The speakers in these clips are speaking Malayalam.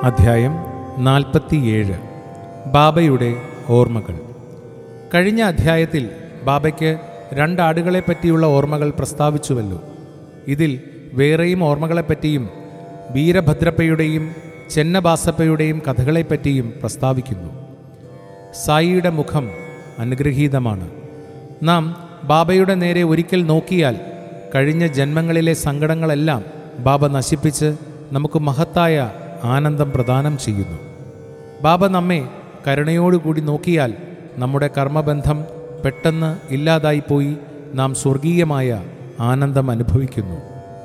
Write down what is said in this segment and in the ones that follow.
അധ്യായം നാൽപ്പത്തിയേഴ് ബാബയുടെ ഓർമ്മകൾ കഴിഞ്ഞ അധ്യായത്തിൽ ബാബയ്ക്ക് രണ്ടാടുകളെ പറ്റിയുള്ള ഓർമ്മകൾ പ്രസ്താവിച്ചുവല്ലോ ഇതിൽ വേറെയും ഓർമ്മകളെപ്പറ്റിയും വീരഭദ്രപ്പയുടെയും ചെന്നബാസപ്പയുടെയും കഥകളെപ്പറ്റിയും പ്രസ്താവിക്കുന്നു സായിയുടെ മുഖം അനുഗ്രഹീതമാണ് നാം ബാബയുടെ നേരെ ഒരിക്കൽ നോക്കിയാൽ കഴിഞ്ഞ ജന്മങ്ങളിലെ സങ്കടങ്ങളെല്ലാം ബാബ നശിപ്പിച്ച് നമുക്ക് മഹത്തായ ആനന്ദം പ്രദാനം ചെയ്യുന്നു ബാബ നമ്മെ കരുണയോടുകൂടി നോക്കിയാൽ നമ്മുടെ കർമ്മബന്ധം പെട്ടെന്ന് ഇല്ലാതായിപ്പോയി നാം സ്വർഗീയമായ ആനന്ദം അനുഭവിക്കുന്നു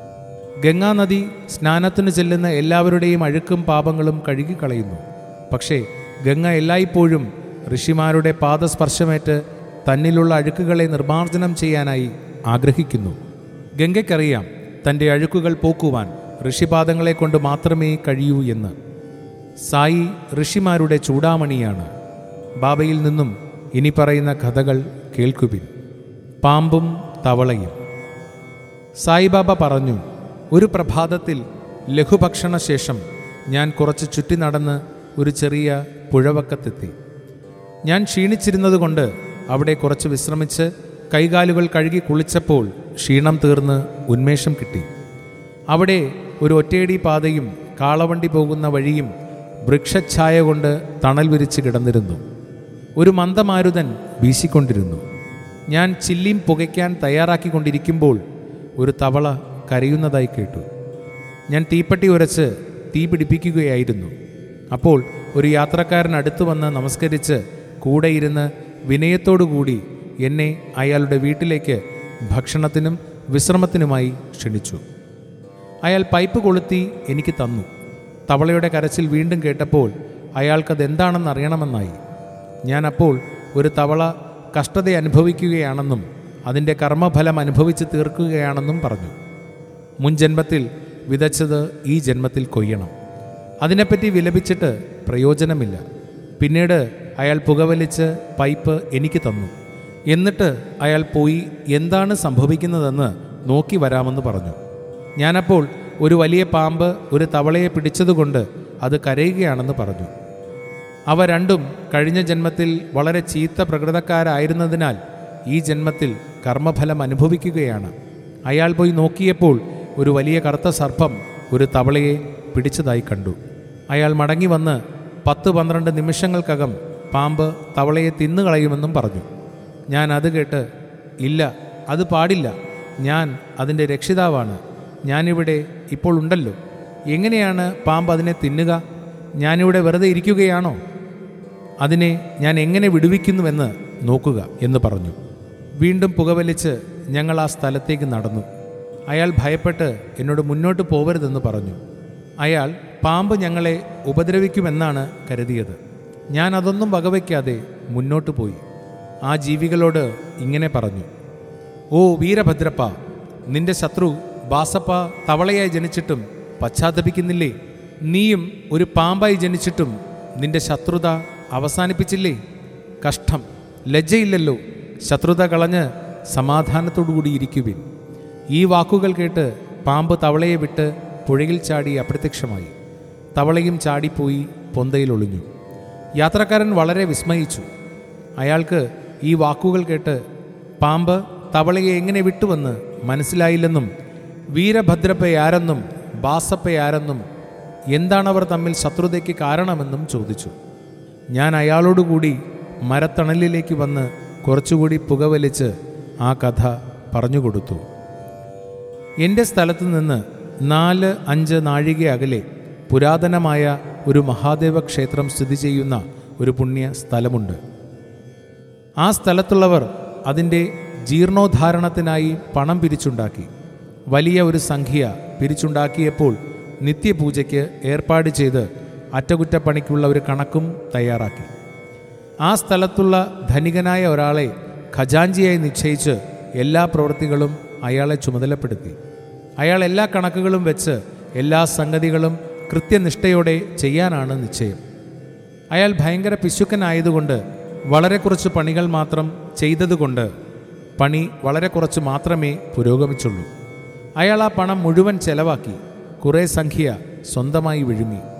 ഗംഗാനദി സ്നാനത്തിന് ചെല്ലുന്ന എല്ലാവരുടെയും അഴുക്കും പാപങ്ങളും കഴുകിക്കളയുന്നു പക്ഷേ ഗംഗ എല്ലായ്പ്പോഴും ഋഷിമാരുടെ പാദസ്പർശമേറ്റ് തന്നിലുള്ള അഴുക്കുകളെ നിർമ്മാർജ്ജനം ചെയ്യാനായി ആഗ്രഹിക്കുന്നു ഗംഗയ്ക്കറിയാം തൻ്റെ അഴുക്കുകൾ പോക്കുവാൻ ഋഷിപാദങ്ങളെ കൊണ്ട് മാത്രമേ കഴിയൂ എന്ന് സായി ഋഷിമാരുടെ ചൂടാമണിയാണ് ബാബയിൽ നിന്നും ഇനി പറയുന്ന കഥകൾ കേൾക്കുവിൻ പാമ്പും തവളയും സായിബാബ പറഞ്ഞു ഒരു പ്രഭാതത്തിൽ ലഘുഭക്ഷണ ശേഷം ഞാൻ കുറച്ച് ചുറ്റി നടന്ന് ഒരു ചെറിയ പുഴവക്കത്തെത്തി ഞാൻ ക്ഷീണിച്ചിരുന്നതുകൊണ്ട് അവിടെ കുറച്ച് വിശ്രമിച്ച് കൈകാലുകൾ കഴുകി കുളിച്ചപ്പോൾ ക്ഷീണം തീർന്ന് ഉന്മേഷം കിട്ടി അവിടെ ഒരു ഒറ്റയടി പാതയും കാളവണ്ടി പോകുന്ന വഴിയും വൃക്ഷഛായ കൊണ്ട് തണൽ വിരിച്ച് കിടന്നിരുന്നു ഒരു മന്ദമാരുതൻ വീശിക്കൊണ്ടിരുന്നു ഞാൻ ചില്ലിയും പുകയ്ക്കാൻ തയ്യാറാക്കിക്കൊണ്ടിരിക്കുമ്പോൾ ഒരു തവള കരയുന്നതായി കേട്ടു ഞാൻ തീപ്പെട്ടി ഉരച്ച് തീ പിടിപ്പിക്കുകയായിരുന്നു അപ്പോൾ ഒരു യാത്രക്കാരൻ അടുത്തു വന്ന് നമസ്കരിച്ച് കൂടെ ഇരുന്ന് വിനയത്തോടുകൂടി എന്നെ അയാളുടെ വീട്ടിലേക്ക് ഭക്ഷണത്തിനും വിശ്രമത്തിനുമായി ക്ഷണിച്ചു അയാൾ പൈപ്പ് കൊളുത്തി എനിക്ക് തന്നു തവളയുടെ കരച്ചിൽ വീണ്ടും കേട്ടപ്പോൾ അയാൾക്കതെന്താണെന്ന് അറിയണമെന്നായി ഞാൻ അപ്പോൾ ഒരു തവള കഷ്ടത അനുഭവിക്കുകയാണെന്നും അതിൻ്റെ കർമ്മഫലം അനുഭവിച്ച് തീർക്കുകയാണെന്നും പറഞ്ഞു മുൻ ജന്മത്തിൽ വിതച്ചത് ഈ ജന്മത്തിൽ കൊയ്യണം അതിനെപ്പറ്റി വിലപിച്ചിട്ട് പ്രയോജനമില്ല പിന്നീട് അയാൾ പുകവലിച്ച് പൈപ്പ് എനിക്ക് തന്നു എന്നിട്ട് അയാൾ പോയി എന്താണ് സംഭവിക്കുന്നതെന്ന് നോക്കി വരാമെന്ന് പറഞ്ഞു ഞാനപ്പോൾ ഒരു വലിയ പാമ്പ് ഒരു തവളയെ പിടിച്ചതുകൊണ്ട് അത് കരയുകയാണെന്ന് പറഞ്ഞു അവ രണ്ടും കഴിഞ്ഞ ജന്മത്തിൽ വളരെ ചീത്ത പ്രകൃതക്കാരായിരുന്നതിനാൽ ഈ ജന്മത്തിൽ കർമ്മഫലം അനുഭവിക്കുകയാണ് അയാൾ പോയി നോക്കിയപ്പോൾ ഒരു വലിയ കറുത്ത സർപ്പം ഒരു തവളയെ പിടിച്ചതായി കണ്ടു അയാൾ മടങ്ങി വന്ന് പത്ത് പന്ത്രണ്ട് നിമിഷങ്ങൾക്കകം പാമ്പ് തവളയെ തിന്നുകളയുമെന്നും പറഞ്ഞു ഞാൻ അത് കേട്ട് ഇല്ല അത് പാടില്ല ഞാൻ അതിൻ്റെ രക്ഷിതാവാണ് ഞാനിവിടെ ഇപ്പോൾ ഉണ്ടല്ലോ എങ്ങനെയാണ് പാമ്പ് അതിനെ തിന്നുക ഞാനിവിടെ വെറുതെ ഇരിക്കുകയാണോ അതിനെ ഞാൻ എങ്ങനെ വിടുവിക്കുന്നുവെന്ന് നോക്കുക എന്ന് പറഞ്ഞു വീണ്ടും പുകവലിച്ച് ഞങ്ങൾ ആ സ്ഥലത്തേക്ക് നടന്നു അയാൾ ഭയപ്പെട്ട് എന്നോട് മുന്നോട്ട് പോവരുതെന്ന് പറഞ്ഞു അയാൾ പാമ്പ് ഞങ്ങളെ ഉപദ്രവിക്കുമെന്നാണ് കരുതിയത് ഞാൻ അതൊന്നും വകവയ്ക്കാതെ മുന്നോട്ട് പോയി ആ ജീവികളോട് ഇങ്ങനെ പറഞ്ഞു ഓ വീരഭദ്രപ്പ നിന്റെ ശത്രു ബാസപ്പ തവളയായി ജനിച്ചിട്ടും പശ്ചാത്തപിക്കുന്നില്ലേ നീയും ഒരു പാമ്പായി ജനിച്ചിട്ടും നിന്റെ ശത്രുത അവസാനിപ്പിച്ചില്ലേ കഷ്ടം ലജ്ജയില്ലല്ലോ ശത്രുത കളഞ്ഞ് സമാധാനത്തോടുകൂടി ഇരിക്കുവിൻ ഈ വാക്കുകൾ കേട്ട് പാമ്പ് തവളയെ വിട്ട് പുഴയിൽ ചാടി അപ്രത്യക്ഷമായി തവളയും ചാടിപ്പോയി പൊന്തയിൽ ഒളിഞ്ഞു യാത്രക്കാരൻ വളരെ വിസ്മയിച്ചു അയാൾക്ക് ഈ വാക്കുകൾ കേട്ട് പാമ്പ് തവളയെ എങ്ങനെ വിട്ടുവെന്ന് മനസ്സിലായില്ലെന്നും വീരഭദ്രപ്പയാരെന്നും ബാസപ്പയാരെന്നും എന്താണവർ തമ്മിൽ ശത്രുതയ്ക്ക് കാരണമെന്നും ചോദിച്ചു ഞാൻ അയാളോടുകൂടി മരത്തണലിലേക്ക് വന്ന് കുറച്ചുകൂടി പുകവലിച്ച് ആ കഥ പറഞ്ഞുകൊടുത്തു എൻ്റെ സ്ഥലത്തു നിന്ന് നാല് അഞ്ച് നാഴിക അകലെ പുരാതനമായ ഒരു മഹാദേവ ക്ഷേത്രം സ്ഥിതി ചെയ്യുന്ന ഒരു പുണ്യ സ്ഥലമുണ്ട് ആ സ്ഥലത്തുള്ളവർ അതിൻ്റെ ജീർണോദ്ധാരണത്തിനായി പണം പിരിച്ചുണ്ടാക്കി വലിയ ഒരു സംഖ്യ പിരിച്ചുണ്ടാക്കിയപ്പോൾ നിത്യപൂജയ്ക്ക് ഏർപ്പാട് ചെയ്ത് അറ്റകുറ്റപ്പണിക്കുള്ള ഒരു കണക്കും തയ്യാറാക്കി ആ സ്ഥലത്തുള്ള ധനികനായ ഒരാളെ ഖജാഞ്ചിയായി നിശ്ചയിച്ച് എല്ലാ പ്രവൃത്തികളും അയാളെ ചുമതലപ്പെടുത്തി അയാൾ എല്ലാ കണക്കുകളും വെച്ച് എല്ലാ സംഗതികളും കൃത്യനിഷ്ഠയോടെ ചെയ്യാനാണ് നിശ്ചയം അയാൾ ഭയങ്കര പിശുക്കനായതുകൊണ്ട് വളരെ കുറച്ച് പണികൾ മാത്രം ചെയ്തതുകൊണ്ട് പണി വളരെ കുറച്ച് മാത്രമേ പുരോഗമിച്ചുള്ളൂ അയാൾ ആ പണം മുഴുവൻ ചെലവാക്കി കുറേ സംഖ്യ സ്വന്തമായി വിഴുങ്ങി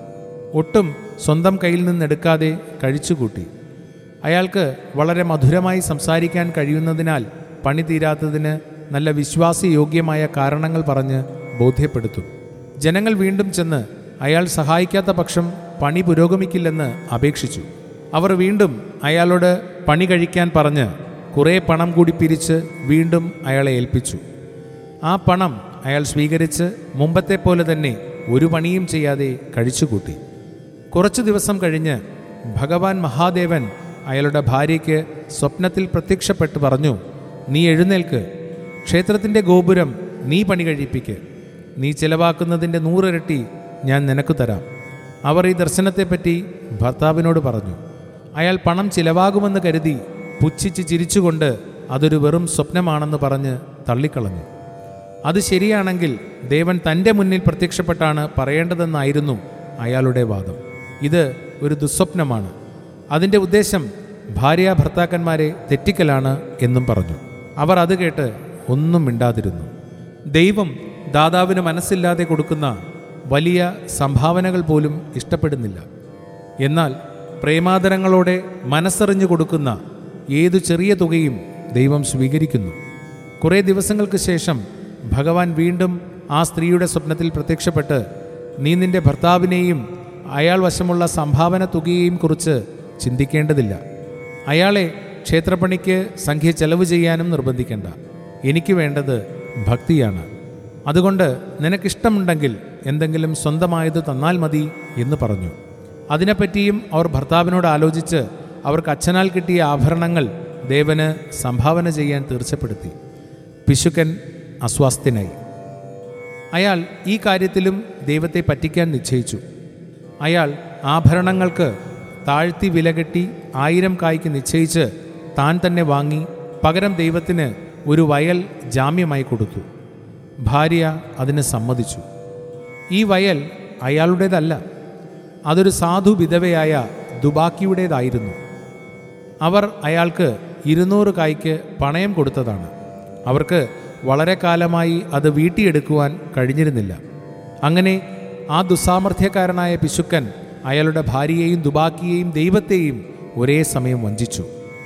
ഒട്ടും സ്വന്തം കയ്യിൽ നിന്നെടുക്കാതെ കഴിച്ചുകൂട്ടി അയാൾക്ക് വളരെ മധുരമായി സംസാരിക്കാൻ കഴിയുന്നതിനാൽ പണി തീരാത്തതിന് നല്ല വിശ്വാസയോഗ്യമായ കാരണങ്ങൾ പറഞ്ഞ് ബോധ്യപ്പെടുത്തും ജനങ്ങൾ വീണ്ടും ചെന്ന് അയാൾ സഹായിക്കാത്ത പക്ഷം പണി പുരോഗമിക്കില്ലെന്ന് അപേക്ഷിച്ചു അവർ വീണ്ടും അയാളോട് പണി കഴിക്കാൻ പറഞ്ഞ് കുറേ പണം കൂടി പിരിച്ച് വീണ്ടും അയാളെ ഏൽപ്പിച്ചു ആ പണം അയാൾ സ്വീകരിച്ച് മുമ്പത്തെ പോലെ തന്നെ ഒരു പണിയും ചെയ്യാതെ കഴിച്ചുകൂട്ടി കുറച്ചു ദിവസം കഴിഞ്ഞ് ഭഗവാൻ മഹാദേവൻ അയാളുടെ ഭാര്യയ്ക്ക് സ്വപ്നത്തിൽ പ്രത്യക്ഷപ്പെട്ട് പറഞ്ഞു നീ എഴുന്നേൽക്ക് ക്ഷേത്രത്തിൻ്റെ ഗോപുരം നീ പണി കഴിപ്പിക്ക് നീ ചിലവാക്കുന്നതിൻ്റെ നൂറിരട്ടി ഞാൻ നിനക്ക് തരാം അവർ ഈ ദർശനത്തെപ്പറ്റി ഭർത്താവിനോട് പറഞ്ഞു അയാൾ പണം ചിലവാകുമെന്ന് കരുതി പുച്ഛിച്ച് ചിരിച്ചുകൊണ്ട് അതൊരു വെറും സ്വപ്നമാണെന്ന് പറഞ്ഞ് തള്ളിക്കളഞ്ഞു അത് ശരിയാണെങ്കിൽ ദേവൻ തൻ്റെ മുന്നിൽ പ്രത്യക്ഷപ്പെട്ടാണ് പറയേണ്ടതെന്നായിരുന്നു അയാളുടെ വാദം ഇത് ഒരു ദുസ്വപ്നമാണ് അതിൻ്റെ ഉദ്ദേശം ഭാര്യ ഭർത്താക്കന്മാരെ തെറ്റിക്കലാണ് എന്നും പറഞ്ഞു അവർ അത് കേട്ട് ഒന്നും മിണ്ടാതിരുന്നു ദൈവം ദാതാവിന് മനസ്സില്ലാതെ കൊടുക്കുന്ന വലിയ സംഭാവനകൾ പോലും ഇഷ്ടപ്പെടുന്നില്ല എന്നാൽ പ്രേമാദരങ്ങളോടെ മനസ്സറിഞ്ഞു കൊടുക്കുന്ന ഏതു ചെറിയ തുകയും ദൈവം സ്വീകരിക്കുന്നു കുറേ ദിവസങ്ങൾക്ക് ശേഷം ഭഗവാൻ വീണ്ടും ആ സ്ത്രീയുടെ സ്വപ്നത്തിൽ പ്രത്യക്ഷപ്പെട്ട് നീ നിന്റെ ഭർത്താവിനെയും അയാൾ വശമുള്ള സംഭാവന തുകയെയും കുറിച്ച് ചിന്തിക്കേണ്ടതില്ല അയാളെ ക്ഷേത്രപ്പണിക്ക് സംഖ്യ ചെലവ് ചെയ്യാനും നിർബന്ധിക്കേണ്ട എനിക്ക് വേണ്ടത് ഭക്തിയാണ് അതുകൊണ്ട് നിനക്കിഷ്ടമുണ്ടെങ്കിൽ എന്തെങ്കിലും സ്വന്തമായത് തന്നാൽ മതി എന്ന് പറഞ്ഞു അതിനെപ്പറ്റിയും അവർ ഭർത്താവിനോട് ആലോചിച്ച് അവർക്ക് അച്ഛനാൽ കിട്ടിയ ആഭരണങ്ങൾ ദേവന് സംഭാവന ചെയ്യാൻ തീർച്ചപ്പെടുത്തി പിശുക്കൻ അസ്വാസ്ഥ്യനായി അയാൾ ഈ കാര്യത്തിലും ദൈവത്തെ പറ്റിക്കാൻ നിശ്ചയിച്ചു അയാൾ ആഭരണങ്ങൾക്ക് താഴ്ത്തി വില കെട്ടി ആയിരം കായ്ക്ക് നിശ്ചയിച്ച് താൻ തന്നെ വാങ്ങി പകരം ദൈവത്തിന് ഒരു വയൽ ജാമ്യമായി കൊടുത്തു ഭാര്യ അതിന് സമ്മതിച്ചു ഈ വയൽ അയാളുടേതല്ല അതൊരു സാധു വിധവയായ ദുബാക്കിയുടേതായിരുന്നു അവർ അയാൾക്ക് ഇരുന്നൂറ് കായ്ക്ക് പണയം കൊടുത്തതാണ് അവർക്ക് വളരെ കാലമായി അത് വീട്ടിയെടുക്കുവാൻ കഴിഞ്ഞിരുന്നില്ല അങ്ങനെ ആ ദുസ്സാമർഥ്യക്കാരനായ പിശുക്കൻ അയാളുടെ ഭാര്യയെയും ദുബാക്കിയെയും ദൈവത്തെയും ഒരേ സമയം വഞ്ചിച്ചു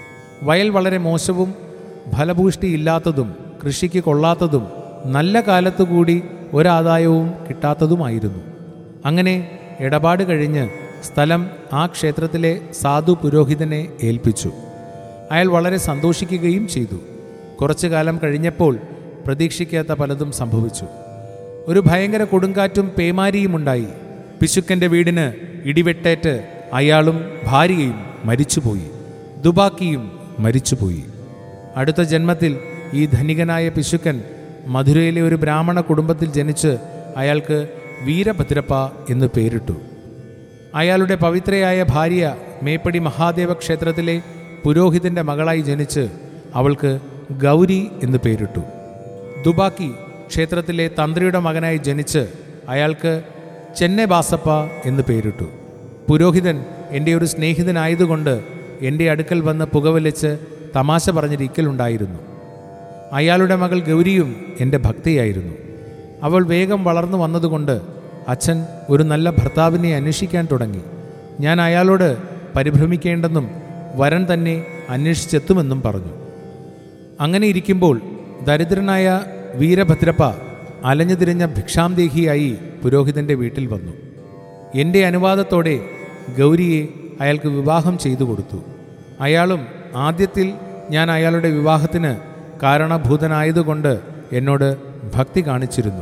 വയൽ വളരെ മോശവും ഫലഭൂഷ്ടിയില്ലാത്തതും കൃഷിക്ക് കൊള്ളാത്തതും നല്ല കാലത്തുകൂടി ഒരാദായവും കിട്ടാത്തതുമായിരുന്നു അങ്ങനെ ഇടപാട് കഴിഞ്ഞ് സ്ഥലം ആ ക്ഷേത്രത്തിലെ സാധു പുരോഹിതനെ ഏൽപ്പിച്ചു അയാൾ വളരെ സന്തോഷിക്കുകയും ചെയ്തു കുറച്ചു കാലം കഴിഞ്ഞപ്പോൾ പ്രതീക്ഷിക്കാത്ത പലതും സംഭവിച്ചു ഒരു ഭയങ്കര കൊടുങ്കാറ്റും പേമാരിയും ഉണ്ടായി പിശുക്കൻ്റെ വീടിന് ഇടിവെട്ടേറ്റ് അയാളും ഭാര്യയും മരിച്ചുപോയി ദുബാക്കിയും മരിച്ചുപോയി അടുത്ത ജന്മത്തിൽ ഈ ധനികനായ പിശുക്കൻ മധുരയിലെ ഒരു ബ്രാഹ്മണ കുടുംബത്തിൽ ജനിച്ച് അയാൾക്ക് വീരഭദ്രപ്പ എന്ന് പേരിട്ടു അയാളുടെ പവിത്രയായ ഭാര്യ മേപ്പടി മഹാദേവ ക്ഷേത്രത്തിലെ പുരോഹിതന്റെ മകളായി ജനിച്ച് അവൾക്ക് ഗൗരി എന്ന് പേരിട്ടു ദുബാക്കി ക്ഷേത്രത്തിലെ തന്ത്രിയുടെ മകനായി ജനിച്ച് അയാൾക്ക് ചെന്നെ ബാസപ്പ എന്ന് പേരിട്ടു പുരോഹിതൻ എൻ്റെ ഒരു സ്നേഹിതനായതുകൊണ്ട് എൻ്റെ അടുക്കൽ വന്ന് പുകവലിച്ച് തമാശ പറഞ്ഞിരിക്കലുണ്ടായിരുന്നു അയാളുടെ മകൾ ഗൗരിയും എൻ്റെ ഭക്തിയായിരുന്നു അവൾ വേഗം വളർന്നു വന്നതുകൊണ്ട് അച്ഛൻ ഒരു നല്ല ഭർത്താവിനെ അന്വേഷിക്കാൻ തുടങ്ങി ഞാൻ അയാളോട് പരിഭ്രമിക്കേണ്ടെന്നും വരൻ തന്നെ അന്വേഷിച്ചെത്തുമെന്നും പറഞ്ഞു അങ്ങനെ ഇരിക്കുമ്പോൾ ദരിദ്രനായ വീരഭദ്രപ്പ അലഞ്ഞു തിരിഞ്ഞ ഭിക്ഷാംദേഹിയായി പുരോഹിതൻ്റെ വീട്ടിൽ വന്നു എൻ്റെ അനുവാദത്തോടെ ഗൗരിയെ അയാൾക്ക് വിവാഹം ചെയ്തു കൊടുത്തു അയാളും ആദ്യത്തിൽ ഞാൻ അയാളുടെ വിവാഹത്തിന് കാരണഭൂതനായതുകൊണ്ട് എന്നോട് ഭക്തി കാണിച്ചിരുന്നു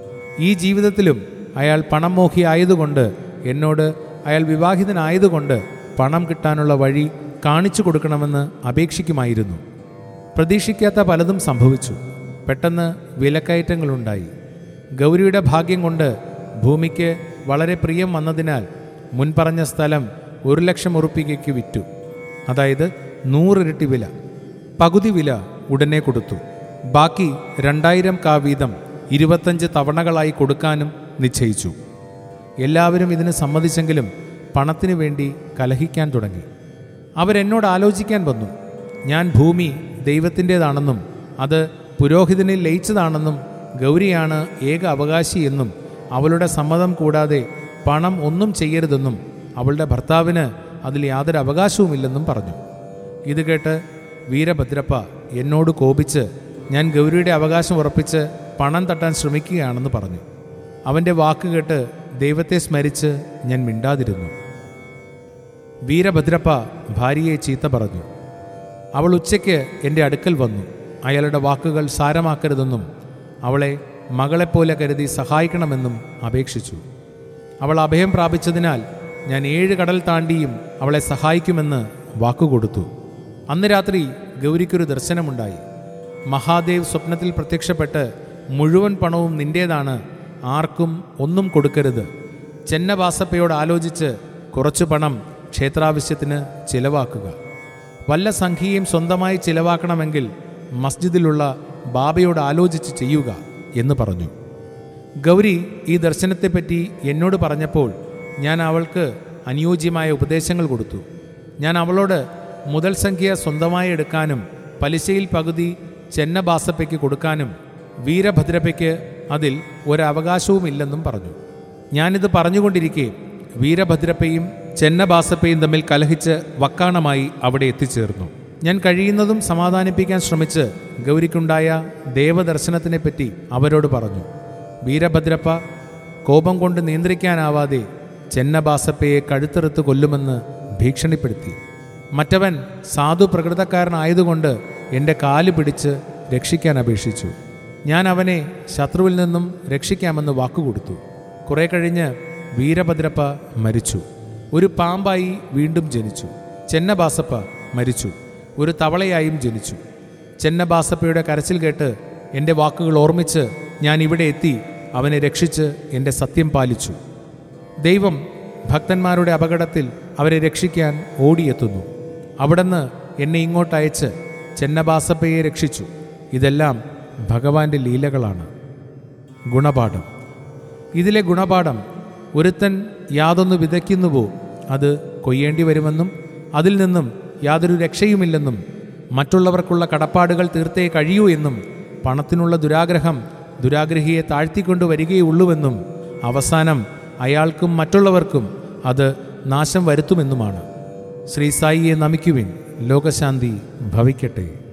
ഈ ജീവിതത്തിലും അയാൾ പണം മോഹിയായതുകൊണ്ട് എന്നോട് അയാൾ വിവാഹിതനായതുകൊണ്ട് പണം കിട്ടാനുള്ള വഴി കാണിച്ചു കൊടുക്കണമെന്ന് അപേക്ഷിക്കുമായിരുന്നു പ്രതീക്ഷിക്കാത്ത പലതും സംഭവിച്ചു പെട്ടെന്ന് വിലക്കയറ്റങ്ങളുണ്ടായി ഗൗരിയുടെ ഭാഗ്യം കൊണ്ട് ഭൂമിക്ക് വളരെ പ്രിയം വന്നതിനാൽ മുൻപറഞ്ഞ സ്ഥലം ഒരു ലക്ഷം ഉറുപ്പികയ്ക്ക് വിറ്റു അതായത് നൂറിരട്ടി വില പകുതി വില ഉടനെ കൊടുത്തു ബാക്കി രണ്ടായിരം കാ വീതം ഇരുപത്തഞ്ച് തവണകളായി കൊടുക്കാനും നിശ്ചയിച്ചു എല്ലാവരും ഇതിന് സമ്മതിച്ചെങ്കിലും പണത്തിനു വേണ്ടി കലഹിക്കാൻ തുടങ്ങി അവരെന്നോട് ആലോചിക്കാൻ വന്നു ഞാൻ ഭൂമി ദൈവത്തിൻ്റേതാണെന്നും അത് പുരോഹിതനിൽ ലയിച്ചതാണെന്നും ഗൗരിയാണ് ഏക അവകാശി എന്നും അവളുടെ സമ്മതം കൂടാതെ പണം ഒന്നും ചെയ്യരുതെന്നും അവളുടെ ഭർത്താവിന് അതിൽ യാതൊരു അവകാശവുമില്ലെന്നും പറഞ്ഞു ഇത് കേട്ട് വീരഭദ്രപ്പ എന്നോട് കോപിച്ച് ഞാൻ ഗൗരിയുടെ അവകാശം ഉറപ്പിച്ച് പണം തട്ടാൻ ശ്രമിക്കുകയാണെന്ന് പറഞ്ഞു അവൻ്റെ വാക്ക് കേട്ട് ദൈവത്തെ സ്മരിച്ച് ഞാൻ മിണ്ടാതിരുന്നു വീരഭദ്രപ്പ ഭാര്യയെ ചീത്ത പറഞ്ഞു അവൾ ഉച്ചയ്ക്ക് എൻ്റെ അടുക്കൽ വന്നു അയാളുടെ വാക്കുകൾ സാരമാക്കരുതെന്നും അവളെ മകളെപ്പോലെ കരുതി സഹായിക്കണമെന്നും അപേക്ഷിച്ചു അവൾ അഭയം പ്രാപിച്ചതിനാൽ ഞാൻ ഏഴ് കടൽ താണ്ടിയും അവളെ സഹായിക്കുമെന്ന് വാക്കുകൊടുത്തു അന്ന് രാത്രി ഗൗരിക്കൊരു ദർശനമുണ്ടായി മഹാദേവ് സ്വപ്നത്തിൽ പ്രത്യക്ഷപ്പെട്ട് മുഴുവൻ പണവും നിന്റേതാണ് ആർക്കും ഒന്നും കൊടുക്കരുത് ചെന്നവാസപ്പയോട് ആലോചിച്ച് കുറച്ചു പണം ക്ഷേത്രാവശ്യത്തിന് ചിലവാക്കുക വല്ല സംഖ്യയും സ്വന്തമായി ചിലവാക്കണമെങ്കിൽ മസ്ജിദിലുള്ള ബാബയോട് ആലോചിച്ച് ചെയ്യുക എന്ന് പറഞ്ഞു ഗൗരി ഈ ദർശനത്തെപ്പറ്റി എന്നോട് പറഞ്ഞപ്പോൾ ഞാൻ അവൾക്ക് അനുയോജ്യമായ ഉപദേശങ്ങൾ കൊടുത്തു ഞാൻ അവളോട് മുതൽ സംഖ്യ സ്വന്തമായി എടുക്കാനും പലിശയിൽ പകുതി ചെന്നബാസപ്പയ്ക്ക് കൊടുക്കാനും വീരഭദ്രപ്പയ്ക്ക് അതിൽ ഒരവകാശവുമില്ലെന്നും പറഞ്ഞു ഞാനിത് പറഞ്ഞുകൊണ്ടിരിക്കെ വീരഭദ്രപ്പയും ചെന്നബാസപ്പയും തമ്മിൽ കലഹിച്ച് വക്കാണമായി അവിടെ എത്തിച്ചേർന്നു ഞാൻ കഴിയുന്നതും സമാധാനിപ്പിക്കാൻ ശ്രമിച്ച് ഗൗരിക്കുണ്ടായ ദേവദർശനത്തിനെപ്പറ്റി അവരോട് പറഞ്ഞു വീരഭദ്രപ്പ കോപം കൊണ്ട് നിയന്ത്രിക്കാനാവാതെ ചെന്നബാസപ്പയെ കഴുത്തെറുത്ത് കൊല്ലുമെന്ന് ഭീഷണിപ്പെടുത്തി മറ്റവൻ സാധു പ്രകൃതക്കാരനായതുകൊണ്ട് എൻ്റെ കാല് പിടിച്ച് രക്ഷിക്കാൻ അപേക്ഷിച്ചു ഞാൻ അവനെ ശത്രുവിൽ നിന്നും രക്ഷിക്കാമെന്ന് വാക്കുകൊടുത്തു കുറെ കഴിഞ്ഞ് വീരഭദ്രപ്പ മരിച്ചു ഒരു പാമ്പായി വീണ്ടും ജനിച്ചു ചെന്നബാസപ്പ മരിച്ചു ഒരു തവളയായും ജനിച്ചു ചെന്നബാസപ്പയുടെ കരച്ചിൽ കേട്ട് എൻ്റെ വാക്കുകൾ ഓർമ്മിച്ച് ഞാൻ ഇവിടെ എത്തി അവനെ രക്ഷിച്ച് എൻ്റെ സത്യം പാലിച്ചു ദൈവം ഭക്തന്മാരുടെ അപകടത്തിൽ അവരെ രക്ഷിക്കാൻ ഓടിയെത്തുന്നു അവിടുന്ന് എന്നെ ഇങ്ങോട്ട് അയച്ച് ചെന്നബാസപ്പയെ രക്ഷിച്ചു ഇതെല്ലാം ഭഗവാന്റെ ലീലകളാണ് ഗുണപാഠം ഇതിലെ ഗുണപാഠം ഒരുത്തൻ യാതൊന്ന് വിതയ്ക്കുന്നുവോ അത് കൊയ്യേണ്ടി വരുമെന്നും അതിൽ നിന്നും യാതൊരു രക്ഷയുമില്ലെന്നും മറ്റുള്ളവർക്കുള്ള കടപ്പാടുകൾ തീർത്തേ കഴിയൂ എന്നും പണത്തിനുള്ള ദുരാഗ്രഹം ദുരാഗ്രഹിയെ താഴ്ത്തിക്കൊണ്ടുവരികയുള്ളൂവെന്നും അവസാനം അയാൾക്കും മറ്റുള്ളവർക്കും അത് നാശം വരുത്തുമെന്നുമാണ് ശ്രീ സായിയെ നമിക്കുവിൻ ലോകശാന്തി ഭവിക്കട്ടെ